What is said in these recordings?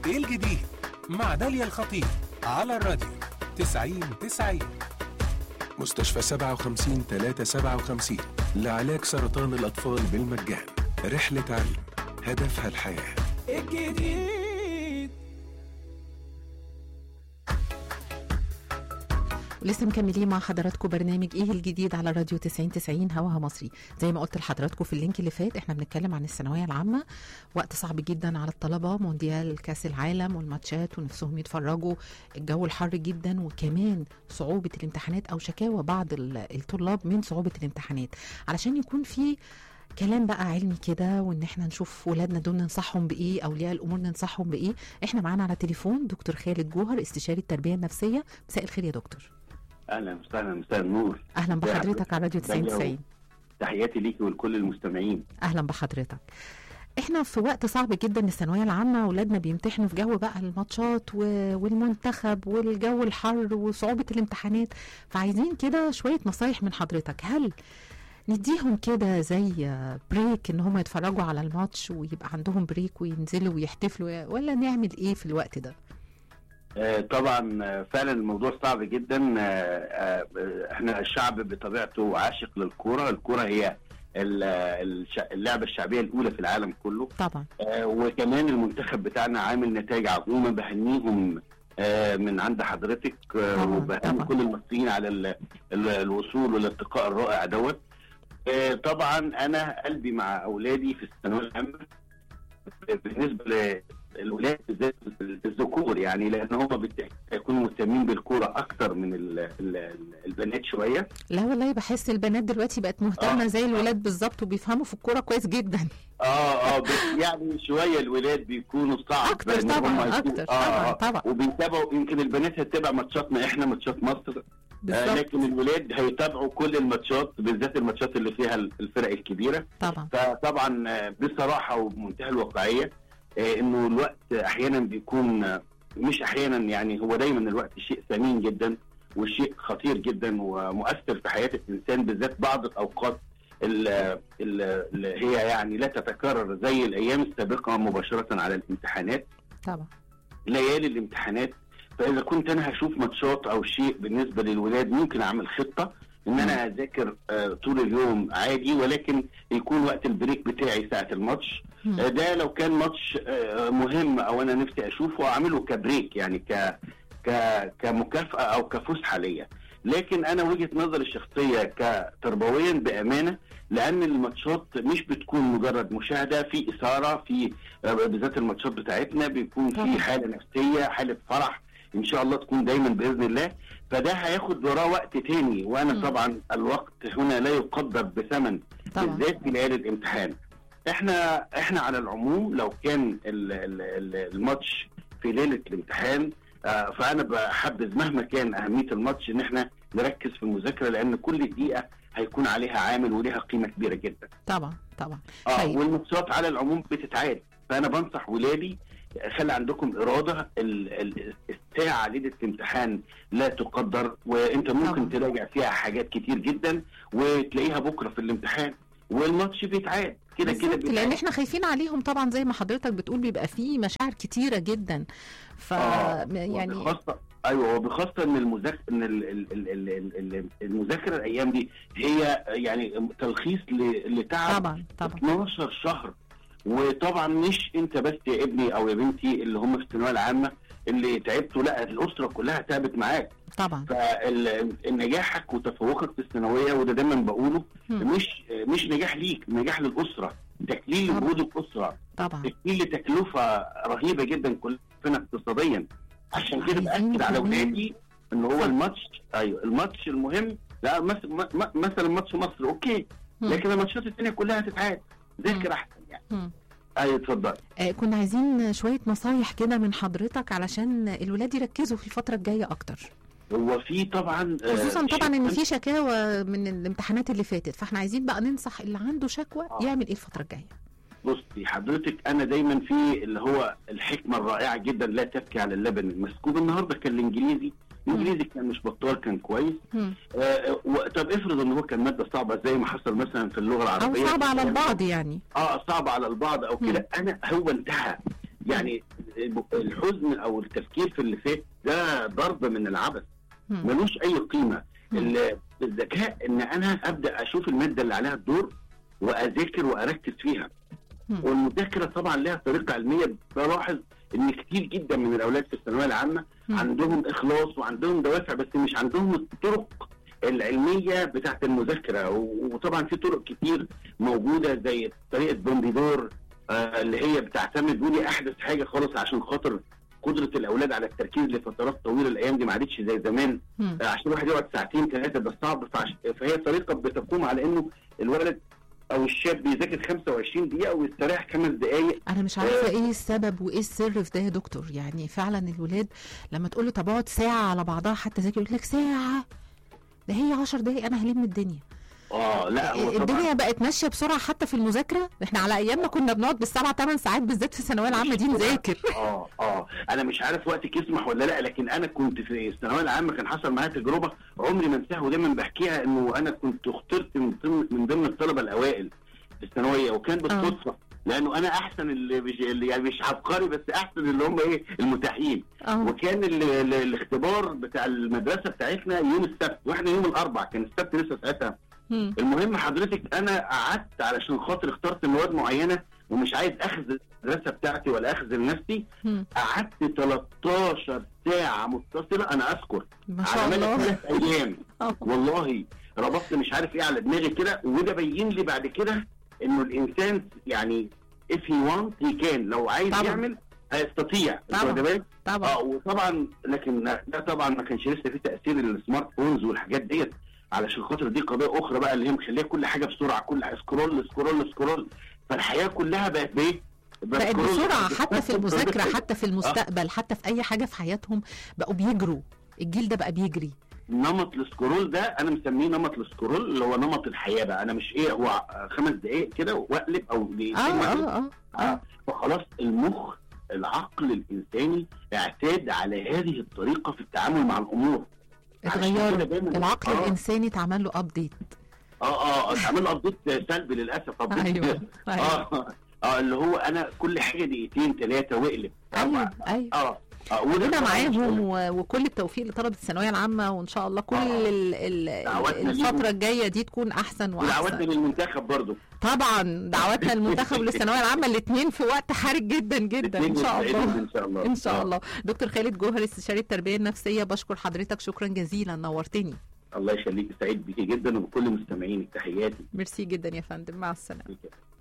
ايه الجديد مع داليا الخطيب على الراديو 90 90 مستشفى 57 357 لعلاج سرطان الأطفال بالمجان رحلة علم هدفها الحياة الجديد ولسه مكملين مع حضراتكم برنامج ايه الجديد على راديو 90 90 هواها مصري زي ما قلت لحضراتكم في اللينك اللي فات احنا بنتكلم عن الثانويه العامه وقت صعب جدا على الطلبه مونديال كاس العالم والماتشات ونفسهم يتفرجوا الجو الحر جدا وكمان صعوبه الامتحانات او شكاوى بعض ال- الطلاب من صعوبه الامتحانات علشان يكون في كلام بقى علمي كده وان احنا نشوف ولادنا دول ننصحهم بايه اولياء الامور ننصحهم بايه احنا معانا على تليفون دكتور خالد جوهر استشاري التربيه النفسيه مساء الخير يا دكتور اهلا وسهلا مساء النور اهلا يا بحضرتك على راديو 90 داليا 90 تحياتي ليكي ولكل المستمعين اهلا بحضرتك احنا في وقت صعب جدا الثانويه العامه اولادنا بيمتحنوا في جو بقى الماتشات و- والمنتخب والجو الحر وصعوبه الامتحانات فعايزين كده شويه نصايح من حضرتك هل نديهم كده زي بريك ان هم يتفرجوا على الماتش ويبقى عندهم بريك وينزلوا ويحتفلوا ولا نعمل ايه في الوقت ده آه طبعا آه، فعلا الموضوع صعب جدا آه آه آه، احنا الشعب بطبيعته عاشق للكوره الكوره هي ال- الش- اللعبه الشعبيه الاولى في العالم كله طبعا آه وكمان المنتخب بتاعنا عامل نتائج عظيمه بهنيهم آه من عند حضرتك آه طبعاً، وبهني طبعاً. كل المصريين على ال- ال- الوصول والارتقاء الرائع دوت آه طبعا انا قلبي مع اولادي في الثانويه العامه بالنسبه للولاد بالذات الذكور يعني لان هم بالتأكيد هيكونوا مهتمين بالكوره اكتر من ال ال البنات شويه لا والله بحس البنات دلوقتي بقت مهتمه آه. زي الولاد بالظبط وبيفهموا في الكوره كويس جدا اه اه بس يعني شويه الولاد بيكونوا صعب أكتر إن هم طبعاً، يكونوا- أكتر طبعاً، طبعاً. وبيتابعوا يمكن البنات هتتابع ماتشاتنا احنا ماتشات مصر آه بالظبط لكن الولاد هيتابعوا كل الماتشات بالذات الماتشات اللي فيها الفرق الكبيره طبعا فطبعا آه، بصراحه وبمنتهى الواقعيه آه، انه الوقت احيانا بيكون آه، مش احيانا يعني هو دايما الوقت شيء ثمين جدا وشيء خطير جدا ومؤثر في حياه الانسان بالذات بعض الاوقات ال- ال- اللي هي يعني لا تتكرر زي الايام السابقه مباشره على الامتحانات طبعا ليالي الامتحانات فاذا كنت انا هشوف ماتشات او شيء بالنسبه للولاد ممكن اعمل خطه ان انا اذاكر آه، طول اليوم عادي ولكن يكون وقت البريك بتاعي ساعه الماتش مم. آه، ده لو كان ماتش آه، مهم او انا نفسي اشوفه اعمله كبريك يعني ك ك كمكافاه او كفسحه ليا لكن انا وجهه نظري الشخصيه كتربويا بامانه لان الماتشات مش بتكون مجرد مشاهده في اثاره في آه، بالذات الماتشات بتاعتنا بيكون طبعا. في حاله نفسيه حاله فرح ان شاء الله تكون دايما باذن الله فده هياخد وراه وقت تاني وانا مم. طبعا الوقت هنا لا يقدر بثمن طبعا بالذات في ليالي الامتحان احنا احنا على العموم لو كان ال- ال- ال- الماتش في ليله الامتحان آه، فانا بحبذ مهما كان اهميه الماتش ان احنا نركز في المذاكره لان كل دقيقه هيكون عليها عامل وليها قيمه كبيره جدا طبعا طبعا اه طيب. والماتشات على العموم بتتعاد فانا بنصح ولادي خلي عندكم اراده ال- ال- الساعه ليله الامتحان لا تقدر وانت ممكن طبعا. تراجع فيها حاجات كتير جدا وتلاقيها بكره في الامتحان والماتش بيتعاد كده كده بالظبط لان بيتعاد. احنا خايفين عليهم طبعا زي ما حضرتك بتقول بيبقى فيه مشاعر كتيره جدا ف آه، يعني وبخاصة ايوه وبخاصه ان المذاكره ان ال- ال- ال- ال- ال- المذاكره الايام دي هي يعني تلخيص ل- لتعب طبعا طبعا 12 شهر وطبعا مش انت بس يا ابني او يا بنتي اللي هم في الثانويه العامه اللي تعبتوا لا الاسره كلها تعبت معاك طبعا فنجاحك وتفوقك في الثانويه وده دايما بقوله مم. مش مش نجاح ليك نجاح للاسره تكليل طبعا. لجهود الاسره طبعا تكليل لتكلفه رهيبه جدا كلنا اقتصاديا عشان كده عايزين باكد على كمان- اولادي ان هو اتفضل. الماتش ايوه الماتش المهم لا مس- م- م- مثلا ماتش مصر اوكي مم. لكن الماتشات الثانيه كلها هتتعاد مم. ذاكر احسن يعني مم. ايوه اتفضل آه كنا عايزين شويه نصايح كده من حضرتك علشان الولاد يركزوا في الفتره الجايه اكتر هو في طبعا آه، خصوصا طبعا ان شيء- في شكاوى من الامتحانات اللي فاتت فاحنا عايزين بقى ننصح اللي عنده شكوى آه. يعمل ايه الفتره الجايه بصي حضرتك انا دايما في اللي هو الحكمه الرائعه جدا لا تبكي على اللبن المسكوب النهارده كان الانجليزي الانجليزي كان مش بطال كان كويس مم. آه و- طب افرض ان هو كان ماده صعبه زي ما حصل مثلا في اللغه او العربيه صعب على البعض يعني اه صعب على البعض او كده انا هو انتهى يعني ب- الحزن او التفكير في اللي فات ده ضرب من العبث مم. ملوش اي قيمه مم. ال- الذكاء ان انا ابدا اشوف الماده اللي عليها الدور واذاكر واركز فيها مم. والمذاكره طبعا لها طريقه علميه بلاحظ ان كتير جدا من الاولاد في الثانويه العامه مم. عندهم اخلاص وعندهم دوافع بس مش عندهم الطرق العلميه بتاعت المذاكره و- وطبعا في طرق كتير موجوده زي طريقه بومبيدور آه اللي هي بتعتمد ودي احدث حاجه خالص عشان خاطر قدره الاولاد على التركيز لفترات طويله الايام دي ما عادتش زي زمان مم. آه، عشان الواحد يقعد ساعتين ثلاثه ده صعب فعش... فهي طريقه بتقوم على انه الولد او الشاب بيذاكر 25 دقيقه ويستريح خمس دقائق انا مش عارفه ايه السبب وايه السر في ده يا دكتور يعني فعلا الولاد لما تقول له طب اقعد ساعه على بعضها حتى ذاكر يقول لك ساعه ده هي 10 دقايق انا هلم الدنيا اه لا هو طبعا الدنيا بقت ماشيه بسرعه حتى في المذاكره احنا على ايامنا كنا بنقعد بالسبع ثمان ساعات بالذات في الثانويه العامه دي نذاكر اه اه انا مش عارف وقتك يسمح ولا لا لكن انا كنت في الثانويه العامه كان حصل معايا تجربه عمري ما انساها ودايما بحكيها انه انا كنت اخترت من ضمن من ضمن الطلبه الاوائل في الثانويه وكان بالصدفه لانه انا احسن اللي مش اللي يعني مش عبقري بس احسن اللي هم ايه المتاحين اه وكان ال ال الاختبار بتاع المدرسه بتاعتنا يوم السبت واحنا يوم الاربع كان السبت لسه ساعتها مم. المهم حضرتك انا قعدت علشان خاطر اخترت مواد معينه ومش عايز اخذ المدرسه بتاعتي ولا اخذ لنفسي مم. قعدت 13 ساعه متصله انا اذكر ما شاء على مدى الله ثلاث ايام آه. والله ربطت مش عارف ايه على دماغي كده وده بين لي بعد كده انه الانسان يعني if he wants he can لو عايز طبعا. يعمل هيستطيع أنت طبعا. واخد بالك؟ طبعا اه وطبعا لكن ده طبعا ما كانش لسه في تاثير السمارت فونز والحاجات ديت علشان خاطر دي قضيه اخرى بقى اللي هي مخليه كل حاجه بسرعه كل حاجة سكرول سكرول سكرول فالحياه كلها بقت بايه؟ بقت سكرول. بسرعه حتى في المذاكره بس- حتى في المستقبل حتى في اي حاجه في حياتهم بقوا بيجروا الجيل ده بقى بيجري نمط السكرول ده انا مسميه نمط السكرول اللي هو نمط الحياه بقى انا مش ايه هو خمس دقائق كده واقلب او اه دقيقتين اه واقلب. اه آه. فخلاص المخ العقل الانساني اعتاد على هذه الطريقه في التعامل مع الامور عشان كده اتغيروا دايماً- العقل آه. الانساني اتعمل له ابديت اه اه اتعمل له ابديت سلبي للاسف ابديت ايوه ايوه اه اه اللي هو انا كل حاجه دقيقتين ثلاثه واقلب ايوه ايوه اه اه وده ربنا طبعاً مش- معاهم و- وكل التوفيق لطلبه الثانويه العامه وان شاء الله كل آه. ال- ال- دعواتنا الفتره ليهم. الجايه دي تكون احسن ودعواتنا واحسن للمنتخب برضو طبعا دعواتنا للمنتخب وللثانويه العامه الاثنين في وقت حرج جدا جدا ان الاتنين شاء مستعدين الله ان شاء الله ان شاء آه. الله دكتور خالد جوهر استشاري التربيه النفسيه بشكر حضرتك شكرا جزيلا نورتني الله يخليك سعيد بيكي جدا وبكل مستمعينك تحياتي ميرسي جدا يا فندم مع السلامه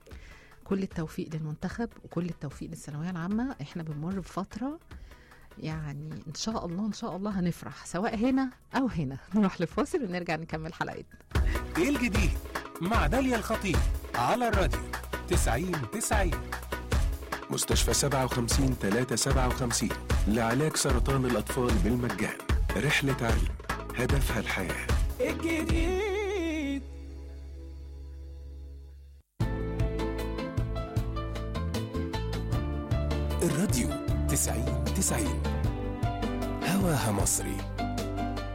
كل التوفيق للمنتخب وكل التوفيق للثانويه العامه احنا بنمر بفتره يعني ان شاء الله ان شاء الله هنفرح سواء هنا او هنا نروح لفاصل ونرجع نكمل حلقتنا ايه الجديد مع داليا الخطيب على الراديو 90 90 مستشفى 57 357 لعلاج سرطان الأطفال بالمجان رحلة علم هدفها الحياة الجديد الراديو 90 90 هواها مصري